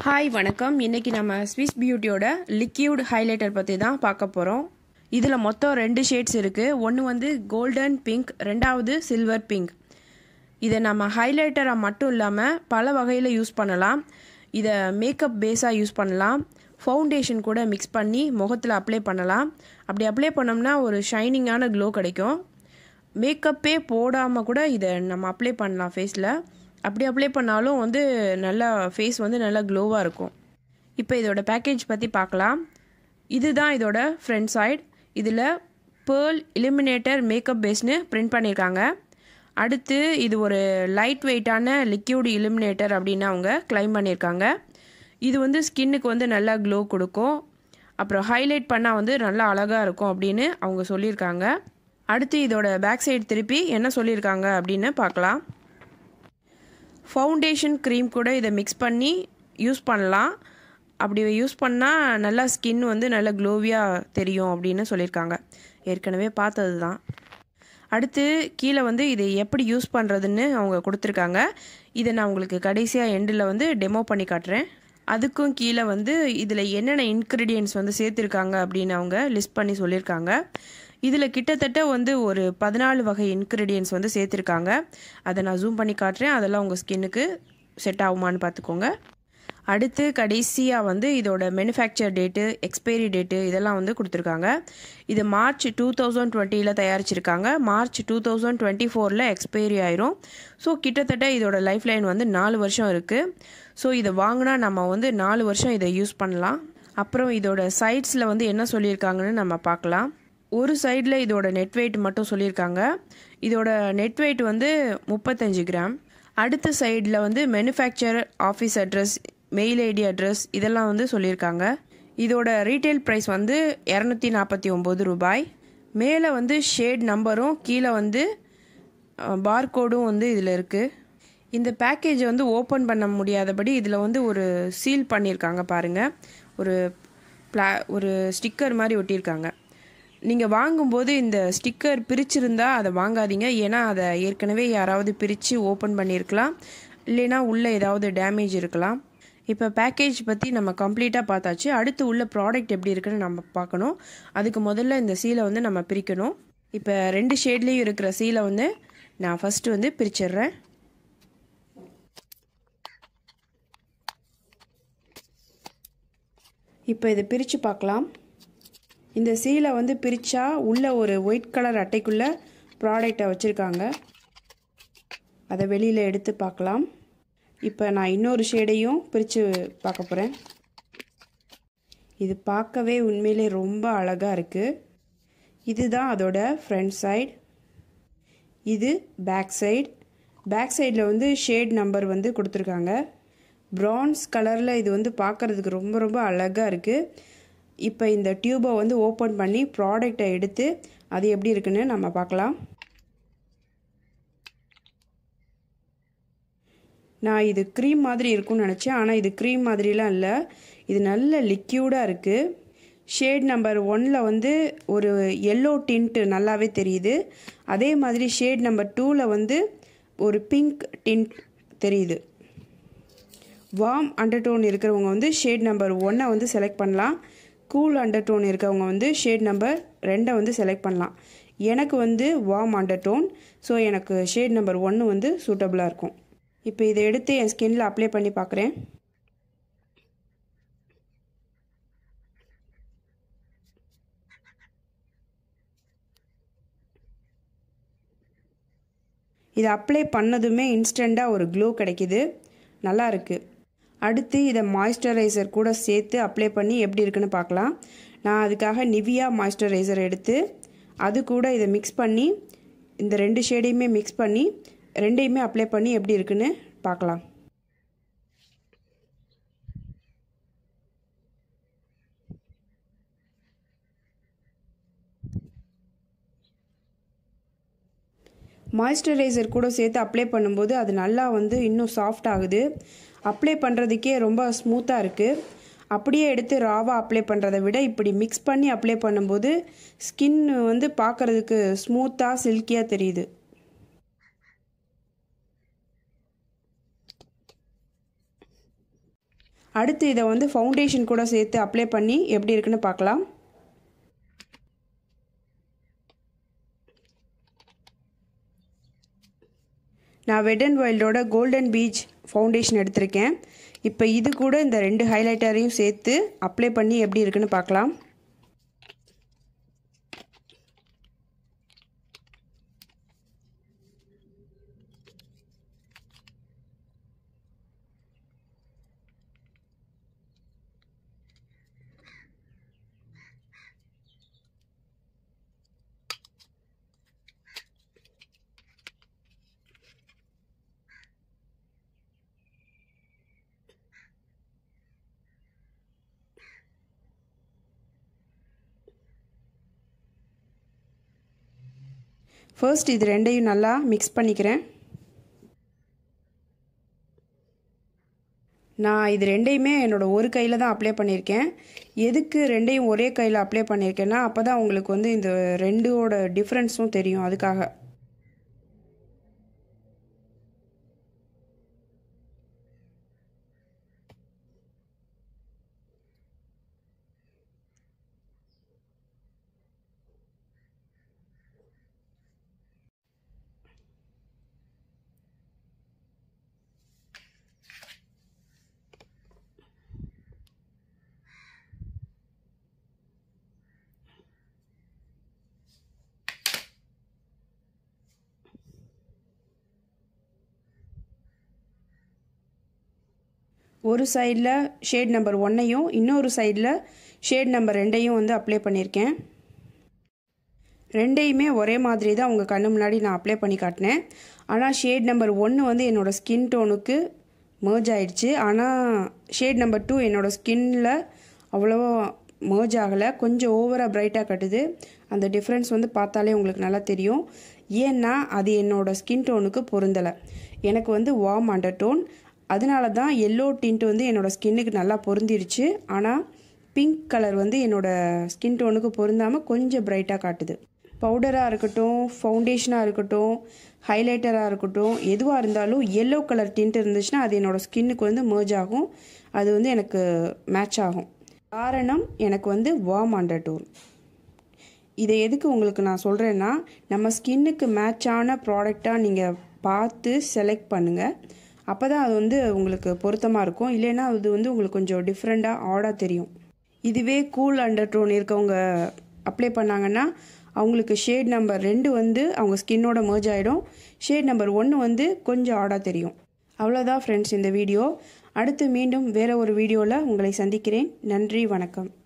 hi வணக்கம் இன்னைக்கு நம்ம ஸ்விஸ் பியூட்டியோட லிக்யூட் ஹைலைட்டர் பற்றி தான் பார்க்க போகிறோம் இதில் மொத்தம் ரெண்டு ஷேட்ஸ் இருக்குது ஒன்று வந்து கோல்டன் பிங்க் ரெண்டாவது சில்வர் பிங்க் இதை நம்ம ஹைலைட்டராக மட்டும் இல்லாமல் பல வகையில் யூஸ் பண்ணலாம் இதை மேக்கப் பேஸாக யூஸ் பண்ணலாம் ஃபவுண்டேஷன் கூட மிக்ஸ் பண்ணி முகத்தில் அப்ளை பண்ணலாம் அப்படி அப்ளை பண்ணோம்னா ஒரு ஷைனிங்கான க்ளோ கிடைக்கும் மேக்கப்பே போடாமல் கூட இதை நம்ம அப்ளை பண்ணலாம் ஃபேஸில் அப்படி அப்ளை பண்ணாலும் வந்து நல்லா ஃபேஸ் வந்து நல்லா க்ளோவாக இருக்கும் இப்போ இதோட பேக்கேஜ் பற்றி பார்க்கலாம் இதுதான் இதோட ஃப்ரண்ட் சைடு இதில் பேர்ல் இலிமினேட்டர் மேக்கப் பேஸ்னு பிரிண்ட் பண்ணியிருக்காங்க அடுத்து இது ஒரு லைட் வெயிட்டான லிக்யூட் இலிமினேட்டர் அப்படின்னு அவங்க கிளைம் பண்ணியிருக்காங்க இது வந்து ஸ்கின்னுக்கு வந்து நல்லா க்ளோ கொடுக்கும் அப்புறம் ஹைலைட் பண்ணால் வந்து நல்லா அழகாக இருக்கும் அப்படின்னு அவங்க சொல்லியிருக்காங்க அடுத்து இதோட பேக் சைடு திருப்பி என்ன சொல்லியிருக்காங்க அப்படின்னு பார்க்கலாம் ஃபவுண்டேஷன் க்ரீம் கூட இதை மிக்ஸ் பண்ணி யூஸ் பண்ணலாம் அப்படி யூஸ் பண்ணால் நல்லா ஸ்கின் வந்து நல்லா க்ளோவியாக தெரியும் அப்படின்னு சொல்லியிருக்காங்க ஏற்கனவே பார்த்தது தான் அடுத்து கீழே வந்து இதை எப்படி யூஸ் பண்ணுறதுன்னு அவங்க கொடுத்துருக்காங்க இதை நான் உங்களுக்கு கடைசியாக எண்டில் வந்து டெமோ பண்ணி காட்டுறேன் அதுக்கும் கீழே வந்து இதில் என்னென்ன இன்க்ரீடியன்ட்ஸ் வந்து சேர்த்துருக்காங்க அப்படின்னு அவங்க லிஸ்ட் பண்ணி சொல்லியிருக்காங்க இதில் கிட்டத்தட்ட வந்து ஒரு பதினாலு வகை இன்க்ரீடியன்ஸ் வந்து சேர்த்துருக்காங்க அதை நான் ஜூம் பண்ணி காட்டுறேன் அதெல்லாம் உங்கள் ஸ்கின்னுக்கு செட் ஆகுமான்னு பார்த்துக்கோங்க அடுத்து கடைசியாக வந்து இதோட மேனுஃபேக்சர் டேட்டு எக்ஸ்பைரி டேட்டு இதெல்லாம் வந்து கொடுத்துருக்காங்க இது மார்ச் டூ தௌசண்ட் டுவெண்ட்டியில் தயாரிச்சிருக்காங்க மார்ச் டூ தௌசண்ட் டுவெண்ட்டி ஃபோரில் எக்ஸ்பைரி ஆயிரும் ஸோ கிட்டத்தட்ட இதோட லைஃப் லைன் வந்து நாலு வருஷம் இருக்குது ஸோ இதை வாங்கினா நம்ம வந்து நாலு வருஷம் இதை யூஸ் பண்ணலாம் அப்புறம் இதோட சைட்ஸில் வந்து என்ன சொல்லியிருக்காங்கன்னு நம்ம பார்க்கலாம் ஒரு சைடில் இதோட நெட் வெயிட் மட்டும் சொல்லியிருக்காங்க இதோட நெட் வெயிட் வந்து முப்பத்தஞ்சு கிராம் அடுத்த சைடில் வந்து manufacture office address mail ID address இதெல்லாம் வந்து சொல்லியிருக்காங்க இதோட ரீட்டைல் ப்ரைஸ் வந்து இரநூத்தி நாற்பத்தி ஒம்பது ரூபாய் மேலே வந்து ஷேட் நம்பரும் கீழே வந்து பார்கோடும் வந்து இதில் இருக்குது இந்த பேக்கேஜ் வந்து ஓப்பன் பண்ண முடியாதபடி இதில் வந்து ஒரு சீல் பண்ணியிருக்காங்க பாருங்கள் ஒரு ப்ளா ஒரு ஸ்டிக்கர் மாதிரி ஒட்டியிருக்காங்க நீங்கள் வாங்கும்போது இந்த ஸ்டிக்கர் பிரிச்சிருந்தா அதை வாங்காதீங்க ஏன்னா அதை ஏற்கனவே யாராவது பிரித்து ஓப்பன் பண்ணியிருக்கலாம் இல்லைனா உள்ளே ஏதாவது டேமேஜ் இருக்கலாம் இப்போ பேக்கேஜ் பற்றி நம்ம கம்ப்ளீட்டாக பார்த்தாச்சு அடுத்து உள்ள ப்ராடக்ட் எப்படி இருக்குன்னு நம்ம பார்க்கணும் அதுக்கு முதல்ல இந்த சீலை வந்து நம்ம பிரிக்கணும் இப்போ ரெண்டு ஷேட்லேயும் இருக்கிற சீலை வந்து நான் ஃபஸ்ட்டு வந்து பிரிச்சிடுறேன் இப்போ இதை பிரித்து பார்க்கலாம் இந்த சீலை வந்து பிரித்தா உள்ள ஒரு ஒயிட் கலர் அட்டைக்குள்ளே ப்ராடக்டை வச்சுருக்காங்க அதை வெளியில் எடுத்து பார்க்கலாம் இப்போ நான் இன்னொரு ஷேடையும் பிரித்து பார்க்க போகிறேன் இது பார்க்கவே உண்மையிலே ரொம்ப அழகாக இருக்குது இதுதான் அதோட ஃப்ரண்ட் சைடு இது பேக் சைடு பேக் சைடில் வந்து ஷேட் நம்பர் வந்து கொடுத்துருக்காங்க ப்ரான்ஸ் கலரில் இது வந்து பார்க்குறதுக்கு ரொம்ப ரொம்ப அழகாக இருக்குது இப்போ இந்த டியூபை வந்து ஓப்பன் பண்ணி ப்ராடக்டை எடுத்து அது எப்படி இருக்குன்னு நம்ம பார்க்கலாம் நான் இது க்ரீம் மாதிரி இருக்கும்னு நினச்சேன் ஆனால் இது க்ரீம் மாதிரிலாம் இல்லை இது நல்ல லிக்யூடாக இருக்குது ஷேட் நம்பர் ஒனில் வந்து ஒரு எல்லோ டின்ட்டு நல்லாவே தெரியுது அதே மாதிரி ஷேட் நம்பர் டூவில் வந்து ஒரு பிங்க் டின்ட் தெரியுது வார்ம் அண்டர்டோன் இருக்கிறவங்க வந்து ஷேட் நம்பர் ஒன்னை வந்து செலக்ட் பண்ணலாம் கூல் அண்டர்டோன் இருக்கவங்க வந்து ஷேட் நம்பர் ரெண்டை வந்து செலக்ட் பண்ணலாம் எனக்கு வந்து வார்ம் அண்டர்டோன் ஸோ எனக்கு ஷேட் நம்பர் ஒன்று வந்து சூட்டபுளாக இருக்கும் இப்போ இதை எடுத்து என் ஸ்கின்னில் அப்ளை பண்ணி பார்க்குறேன் இதை அப்ளை பண்ணதுமே இன்ஸ்டண்ட்டாக ஒரு க்ளோ கிடைக்கிது நல்லா இருக்குது அடுத்து இதை மாய்ஸ்சரைசர் கூட சேர்த்து அப்ளை பண்ணி எப்படி இருக்குன்னு பார்க்கலாம் நான் அதுக்காக நிவியா மாய்ஸ்சரைசர் எடுத்து அது கூட இதை மிக்ஸ் பண்ணி இந்த ரெண்டு ஷேடையுமே மிக்ஸ் பண்ணி ரெண்டையுமே அப்ளை பண்ணி எப்படி இருக்குன்னு பார்க்கலாம் மாய்ஸ்சரைசர் கூட சேர்த்து அப்ளை பண்ணும்போது அது நல்லா வந்து இன்னும் சாஃப்ட் ஆகுது அப்ளை பண்ணுறதுக்கே ரொம்ப ஸ்மூத்தாக இருக்குது அப்படியே எடுத்து ராவாக அப்ளை பண்ணுறதை விட இப்படி மிக்ஸ் பண்ணி அப்ளை பண்ணும்போது ஸ்கின் வந்து பார்க்குறதுக்கு ஸ்மூத்தாக சில்கியாக தெரியுது அடுத்து இதை வந்து ஃபவுண்டேஷன் கூட சேர்த்து அப்ளை பண்ணி எப்படி இருக்குன்னு பார்க்கலாம் நான் வெட் அண்ட் வைல்டோட கோல்டன் பீச் ஃபவுண்டேஷன் எடுத்திருக்கேன் இப்போ இது கூட இந்த ரெண்டு ஹைலைட்டரையும் சேர்த்து அப்ளை பண்ணி எப்படி இருக்குன்னு பார்க்கலாம் ஃபர்ஸ்ட் இது ரெண்டையும் நல்லா மிக்ஸ் பண்ணிக்கிறேன் நான் இது ரெண்டையுமே என்னோடய ஒரு கையில் தான் அப்ளை பண்ணியிருக்கேன் எதுக்கு ரெண்டையும் ஒரே கையில் அப்ளை பண்ணியிருக்கேன்னா அப்போ தான் உங்களுக்கு வந்து இந்த ரெண்டோட டிஃப்ரென்ஸும் தெரியும் அதுக்காக ஒரு சைடில் ஷேட் நம்பர் ஒன்னையும் இன்னொரு சைடில் ஷேட் நம்பர் ரெண்டையும் வந்து அப்ளை பண்ணியிருக்கேன் ரெண்டையுமே ஒரே மாதிரி தான் உங்கள் கண்ணு முன்னாடி நான் அப்ளை பண்ணி காட்டினேன் ஆனால் ஷேட் நம்பர் ஒன்று வந்து என்னோடய ஸ்கின் டோனுக்கு மேர்ஜ் ஆயிடுச்சு ஆனால் ஷேட் நம்பர் டூ என்னோடய ஸ்கின்னில் அவ்வளோவா மேர்ஜ் ஆகலை கொஞ்சம் ஓவராக பிரைட்டாக கட்டுது அந்த டிஃப்ரென்ஸ் வந்து பார்த்தாலே உங்களுக்கு நல்லா தெரியும் ஏன்னா அது என்னோடய ஸ்கின் டோனுக்கு பொருந்தலை எனக்கு வந்து வார்ம் அண்டர் டோன் அதனால தான் எல்லோ டிண்ட் வந்து என்னோடய ஸ்கின்னுக்கு நல்லா பொருந்திருச்சு ஆனால் பிங்க் கலர் வந்து என்னோடய ஸ்கின் டோனுக்கு பொருந்தாமல் கொஞ்சம் பிரைட்டாக காட்டுது பவுடராக இருக்கட்டும் ஃபவுண்டேஷனாக இருக்கட்டும் ஹைலைட்டராக இருக்கட்டும் எதுவாக இருந்தாலும் எல்லோ கலர் டிண்ட் இருந்துச்சுன்னா அது என்னோடய ஸ்கின்னுக்கு வந்து மேர்ஜ் ஆகும் அது வந்து எனக்கு மேட்ச் ஆகும் காரணம் எனக்கு வந்து வார்ம் அண்டர் டோன் இதை எதுக்கு உங்களுக்கு நான் சொல்கிறேன்னா நம்ம ஸ்கின்னுக்கு மேட்சான ப்ராடக்டாக நீங்கள் பார்த்து செலக்ட் பண்ணுங்கள் அப்போ தான் அது வந்து உங்களுக்கு பொருத்தமாக இருக்கும் இல்லைன்னா அது வந்து உங்களுக்கு கொஞ்சம் டிஃப்ரெண்ட்டாக ஆடாக தெரியும் இதுவே கூல் அண்டர் டோன் இருக்கவங்க அப்ளை பண்ணாங்கன்னா அவங்களுக்கு ஷேட் நம்பர் ரெண்டு வந்து அவங்க ஸ்கின்னோட merge ஆகிடும் ஷேட் நம்பர் ஒன்று வந்து கொஞ்சம் ஆடாக தெரியும் அவ்வளோதான் ஃப்ரெண்ட்ஸ் இந்த வீடியோ அடுத்து மீண்டும் வேறு ஒரு வீடியோவில் உங்களை சந்திக்கிறேன் நன்றி வணக்கம்